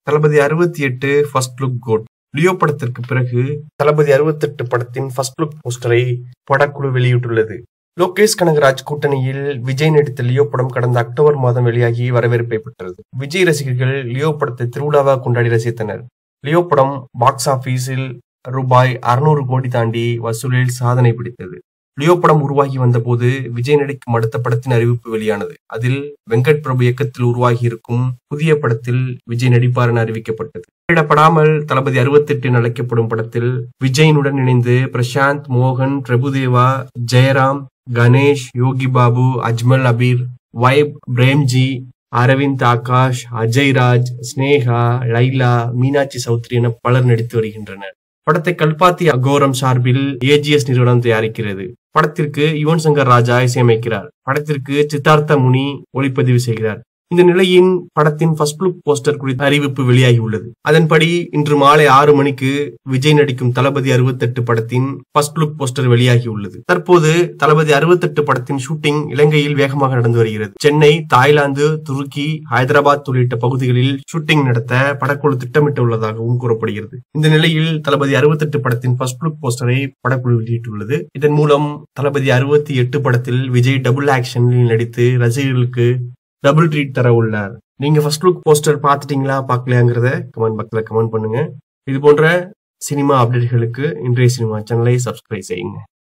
தளபதி அறுபத்தி எட்டு first look code Leo படத்திற்கு பிறகு தளபதி அறுபத்தெட்டு படத்தின் ஃபர்ஸ்ட் லுக் போஸ்டரை படக்குழு வெளியிட்டுள்ளது லோகேஷ் கனகராஜ் கூட்டணியில் விஜய் நடித்த லியோ படம் கடந்த அக்டோபர் மாதம் வெளியாகி வரவேற்பை பெற்றது விஜய் ரசிகர்கள் லியோ படத்தை திருவிழாவாக கொண்டாடி ரசித்தனர் லியோ படம் பாக்ஸ் ஆபீஸில் ரூபாய் அறுநூறு கோடி தாண்டி வசூலில் சாதனை பிடித்தது லியோ படம் உருவாகி வந்தபோது விஜய் நடிக்கும் அடுத்த படத்தின் அறிவிப்பு வெளியானது அதில் வெங்கட் பிரபு இயக்கத்தில் உருவாகி இருக்கும் புதிய படத்தில் விஜய் நடிப்பார் என அறிவிக்கப்பட்டது வெளியிடப்படாமல் தளபதி அறுபத்தெட்டு அழைக்கப்படும் படத்தில் விஜயனுடன் இணைந்து பிரசாந்த் மோகன் பிரபுதேவா ஜெயராம் கணேஷ் யோகி பாபு அஜ்மல் அபீர் வைப் பிரேம்ஜி அரவிந்த் ஆகாஷ் அஜய் ராஜ் ஸ்னேகா லைலா மீனாட்சி சௌத்ரி என பலர் நடித்து வருகின்றனர் படத்தை கல்பாத்தி அகோரம் சார்பில் ஏஜிஎஸ் நிறுவனம் தயாரிக்கிறது படத்திற்கு யுவன் சங்கர் ராஜா இசையமைக்கிறார் படத்திற்கு சித்தார்த்த முனி ஒளிப்பதிவு செய்கிறார் இந்த நிலையின் படத்தின் ஃபர்ஸ்ட் லுக் போஸ்டர் குறித்த அறிவிப்பு வெளியாகி உள்ளது அதன்படி இன்று மாலை ஆறு மணிக்கு விஜய் நடிக்கும் தளபதி அறுபத்தெட்டு படத்தின் ஃபர்ஸ்ட் லுக் போஸ்டர் வெளியாகி உள்ளது தற்போது தளபதி அறுபத்தெட்டு படத்தின் ஷூட்டிங் இலங்கையில் வேகமாக நடந்து வருகிறது சென்னை தாய்லாந்து துருக்கி ஹைதராபாத் உள்ளிட்ட பகுதிகளில் ஷூட்டிங் நடத்த படக்குழு திட்டமிட்டுள்ளதாகவும் கூறப்படுகிறது இந்த நிலையில் தளபதி அறுபத்தெட்டு படத்தின் ஃபர்ஸ்ட் லுக் போஸ்டரை படக்குழு வெளியிட்டுள்ளது இதன் மூலம் தளபதி அறுபத்தி எட்டு படத்தில் விஜய் டபுள் ஆக்ஷனில் நடித்து ரசிகர்களுக்கு டபுள் ட்ரீட் தர உள்ளார் நீங்க ஃபர்ஸ்ட் லுக் போஸ்டர் பார்த்துட்டீங்களா பார்க்கலையாங்கிறத கமெண்ட் பாக்ஸ்ல கமெண்ட் பண்ணுங்க இது போன்ற சினிமா அப்டேட்களுக்கு இன்றைய சினிமா சேனலை சப்ஸ்கிரைப் செய்யுங்க